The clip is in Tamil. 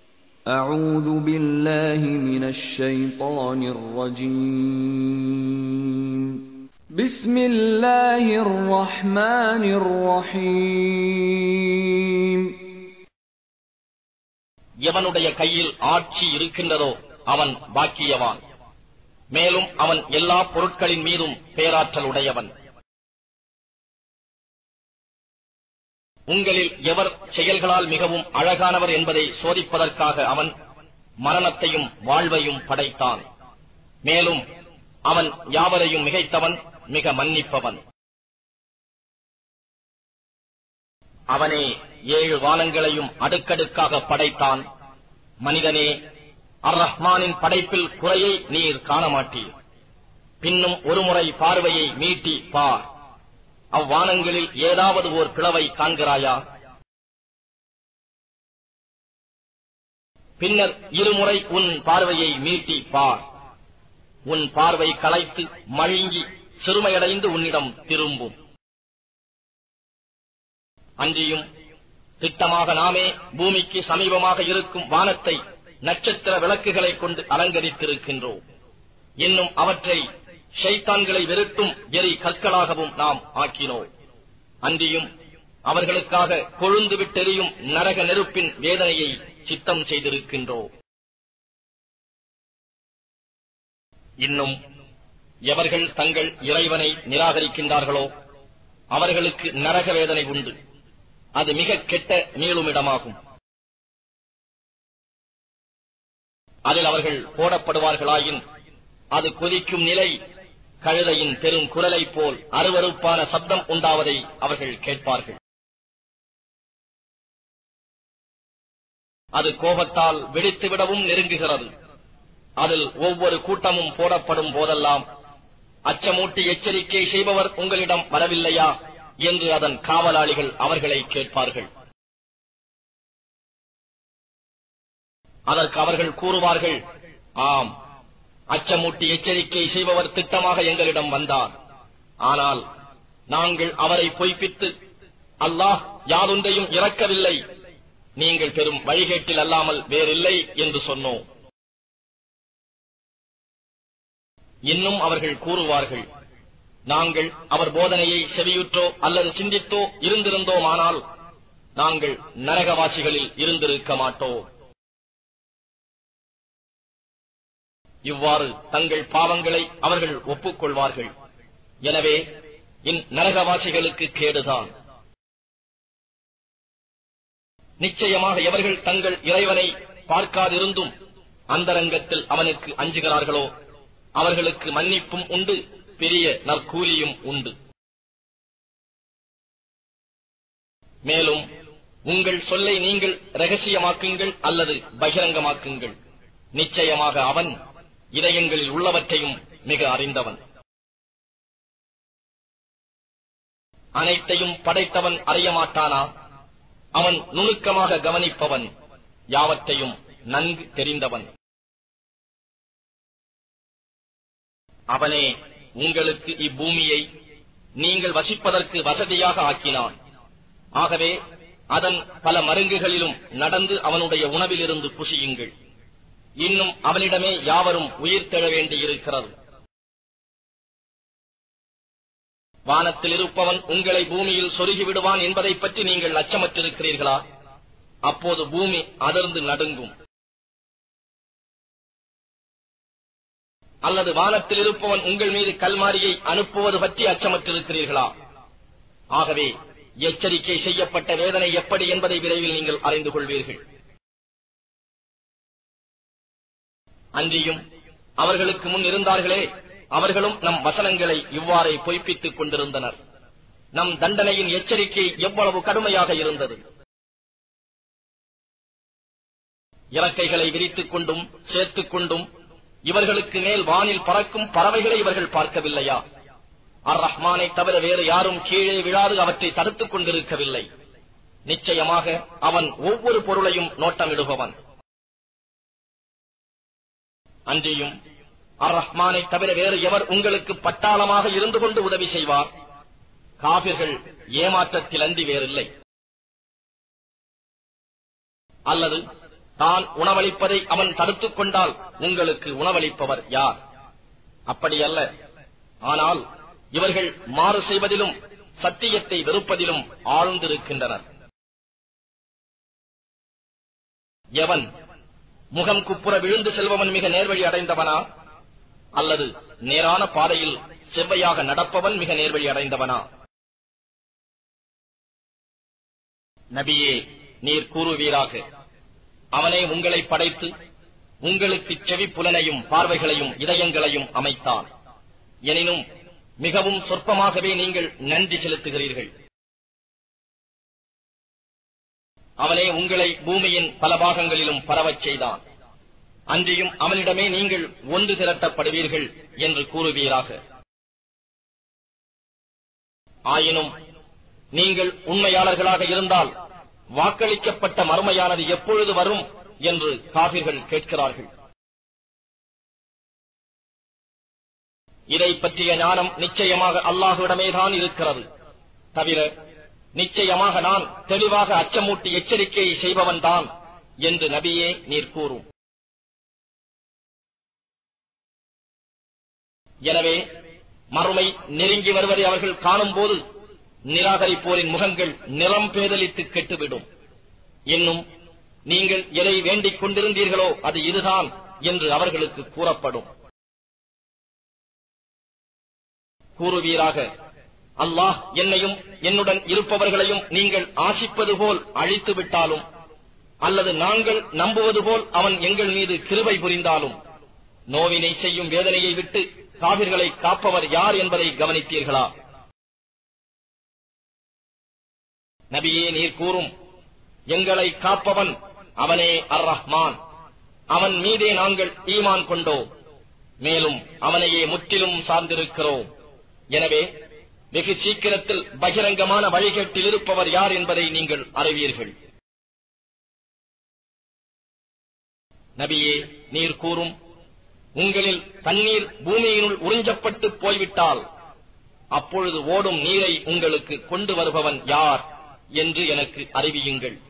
أعوذ بالله من الشيطان الرجيم بسم الله الرحمن الرحيم எவனுடைய கையில் ஆட்சி இருக்கின்றதோ அவன் பாக்கியவான் மேலும் அவன் எல்லா பொருட்களின் மீதும் பேராற்றல் உடையவன் உங்களில் எவர் செயல்களால் மிகவும் அழகானவர் என்பதை சோதிப்பதற்காக அவன் மரணத்தையும் வாழ்வையும் படைத்தான் மேலும் அவன் யாவரையும் மிகைத்தவன் மிக மன்னிப்பவன் அவனே ஏழு வானங்களையும் அடுக்கடுக்காக படைத்தான் மனிதனே அர் ரஹ்மானின் படைப்பில் குறையை நீர் காண மாட்டீர் பின்னும் ஒருமுறை பார்வையை மீட்டி பார் அவ்வானங்களில் ஏதாவது ஓர் பிளவை காண்கிறாயா பின்னர் இருமுறை உன் பார்வையை மீட்டி பார் உன் பார்வை களைத்து மழுங்கி சிறுமையடைந்து உன்னிடம் திரும்பும் அன்றியும் திட்டமாக நாமே பூமிக்கு சமீபமாக இருக்கும் வானத்தை நட்சத்திர விளக்குகளைக் கொண்டு அலங்கரித்திருக்கின்றோம் இன்னும் அவற்றை ஷைத்தான்களை வெறுட்டும் எரி கற்களாகவும் நாம் ஆக்கினோம் அன்றியும் அவர்களுக்காக கொழுந்து விட்டெறியும் நரக நெருப்பின் வேதனையை சித்தம் செய்திருக்கின்றோம் இன்னும் எவர்கள் தங்கள் இறைவனை நிராகரிக்கின்றார்களோ அவர்களுக்கு நரக வேதனை உண்டு அது மிக கெட்ட மீளுமிடமாகும் அதில் அவர்கள் போடப்படுவார்களாயின் அது கொதிக்கும் நிலை கழுதையின் பெரும் குரலைப் போல் அருவருப்பான சப்தம் உண்டாவதை அவர்கள் கேட்பார்கள் அது கோபத்தால் வெடித்துவிடவும் நெருங்குகிறது அதில் ஒவ்வொரு கூட்டமும் போடப்படும் போதெல்லாம் அச்சமூட்டி எச்சரிக்கை செய்பவர் உங்களிடம் வரவில்லையா என்று அதன் காவலாளிகள் அவர்களை கேட்பார்கள் அதற்கு அவர்கள் கூறுவார்கள் ஆம் அச்சமூட்டி எச்சரிக்கை செய்பவர் திட்டமாக எங்களிடம் வந்தார் ஆனால் நாங்கள் அவரை பொய்ப்பித்து அல்லாஹ் யாதொன்றையும் இறக்கவில்லை நீங்கள் பெரும் வழிகேட்டில் அல்லாமல் வேறில்லை என்று சொன்னோம் இன்னும் அவர்கள் கூறுவார்கள் நாங்கள் அவர் போதனையை செவியுற்றோ அல்லது சிந்தித்தோ இருந்திருந்தோமானால் நாங்கள் நரகவாசிகளில் இருந்திருக்க மாட்டோம் இவ்வாறு தங்கள் பாவங்களை அவர்கள் ஒப்புக்கொள்வார்கள் எனவே இந் நரகவாசிகளுக்கு கேடுதான் நிச்சயமாக எவர்கள் தங்கள் இறைவனை பார்க்காதிருந்தும் அந்தரங்கத்தில் அவனுக்கு அஞ்சுகிறார்களோ அவர்களுக்கு மன்னிப்பும் உண்டு பெரிய நற்கூலியும் உண்டு மேலும் உங்கள் சொல்லை நீங்கள் ரகசியமாக்குங்கள் அல்லது பகிரங்கமாக்குங்கள் நிச்சயமாக அவன் இதயங்களில் உள்ளவற்றையும் மிக அறிந்தவன் அனைத்தையும் படைத்தவன் அறிய மாட்டானா அவன் நுணுக்கமாக கவனிப்பவன் யாவற்றையும் நன்கு தெரிந்தவன் அவனே உங்களுக்கு இப்பூமியை நீங்கள் வசிப்பதற்கு வசதியாக ஆக்கினான் ஆகவே அதன் பல மருங்குகளிலும் நடந்து அவனுடைய உணவிலிருந்து புசியுங்கள் இன்னும் அவனிடமே யாவரும் உயிர் தெழ வேண்டியிருக்கிறது வானத்தில் இருப்பவன் உங்களை பூமியில் சொருகி விடுவான் என்பதை பற்றி நீங்கள் அச்சமற்றிருக்கிறீர்களா அப்போது பூமி அதிர்ந்து நடுங்கும் அல்லது வானத்தில் இருப்பவன் உங்கள் மீது கல்மாரியை அனுப்புவது பற்றி அச்சமற்றிருக்கிறீர்களா ஆகவே எச்சரிக்கை செய்யப்பட்ட வேதனை எப்படி என்பதை விரைவில் நீங்கள் அறிந்து கொள்வீர்கள் அன்றியும் அவர்களுக்கு முன் இருந்தார்களே அவர்களும் நம் வசனங்களை இவ்வாறே பொய்ப்பித்துக் கொண்டிருந்தனர் நம் தண்டனையின் எச்சரிக்கை எவ்வளவு கடுமையாக இருந்தது இறக்கைகளை விரித்துக் கொண்டும் சேர்த்துக் கொண்டும் இவர்களுக்கு மேல் வானில் பறக்கும் பறவைகளை இவர்கள் பார்க்கவில்லையா அர் ரஹ்மானை தவிர வேறு யாரும் கீழே விழாது அவற்றை தடுத்துக் கொண்டிருக்கவில்லை நிச்சயமாக அவன் ஒவ்வொரு பொருளையும் நோட்டமிடுபவன் அன்றியும் அர் ரஹ்மானை தவிர வேறு எவர் உங்களுக்கு பட்டாளமாக இருந்து கொண்டு உதவி செய்வார் காபிர்கள் ஏமாற்றத்தில் அன்றி வேறில்லை அல்லது தான் உணவளிப்பதை அவன் தடுத்துக் கொண்டால் உங்களுக்கு உணவளிப்பவர் யார் அப்படியல்ல ஆனால் இவர்கள் மாறு செய்வதிலும் சத்தியத்தை வெறுப்பதிலும் ஆழ்ந்திருக்கின்றனர் எவன் முகம் குப்புற விழுந்து செல்பவன் மிக நேர்வழி அடைந்தவனா அல்லது நேரான பாதையில் செவ்வையாக நடப்பவன் மிக நேர்வழி அடைந்தவனா நபியே நீர் கூறுவீராக அவனே உங்களை படைத்து உங்களுக்கு செவி புலனையும் பார்வைகளையும் இதயங்களையும் அமைத்தான் எனினும் மிகவும் சொற்பமாகவே நீங்கள் நன்றி செலுத்துகிறீர்கள் அவனே உங்களை பூமியின் பல பாகங்களிலும் பரவச் செய்தான் அன்றியும் அவனிடமே நீங்கள் ஒன்று திரட்டப்படுவீர்கள் என்று கூறுவீராக ஆயினும் நீங்கள் உண்மையாளர்களாக இருந்தால் வாக்களிக்கப்பட்ட மறுமையானது எப்பொழுது வரும் என்று காபிர்கள் கேட்கிறார்கள் இதை பற்றிய ஞானம் நிச்சயமாக அல்லாஹுவிடமேதான் இருக்கிறது தவிர நிச்சயமாக நான் தெளிவாக அச்சமூட்டி எச்சரிக்கையை செய்பவன் தான் என்று நபியே நீர் கூறும் எனவே மறுமை நெருங்கி வருவதை அவர்கள் காணும்போது நிராகரிப்போரின் முகங்கள் நிறம் பேதலித்து கெட்டுவிடும் இன்னும் நீங்கள் எதை வேண்டிக் கொண்டிருந்தீர்களோ அது இதுதான் என்று அவர்களுக்கு கூறப்படும் கூறுவீராக அல்லாஹ் என்னையும் என்னுடன் இருப்பவர்களையும் நீங்கள் ஆசிப்பது போல் அழித்து விட்டாலும் அல்லது நாங்கள் நம்புவது போல் அவன் எங்கள் மீது கிருபை புரிந்தாலும் நோவினை செய்யும் வேதனையை விட்டு காவிர்களை காப்பவர் யார் என்பதை கவனித்தீர்களா நபியே நீர் கூறும் எங்களை காப்பவன் அவனே அர் ரஹ்மான் அவன் மீதே நாங்கள் ஈமான் கொண்டோம் மேலும் அவனையே முற்றிலும் சார்ந்திருக்கிறோம் எனவே வெகு சீக்கிரத்தில் பகிரங்கமான வழிகேட்டில் இருப்பவர் யார் என்பதை நீங்கள் அறிவீர்கள் நபியே நீர் கூறும் உங்களில் தண்ணீர் பூமியினுள் உறிஞ்சப்பட்டு போய்விட்டால் அப்பொழுது ஓடும் நீரை உங்களுக்கு கொண்டு வருபவன் யார் என்று எனக்கு அறிவியுங்கள்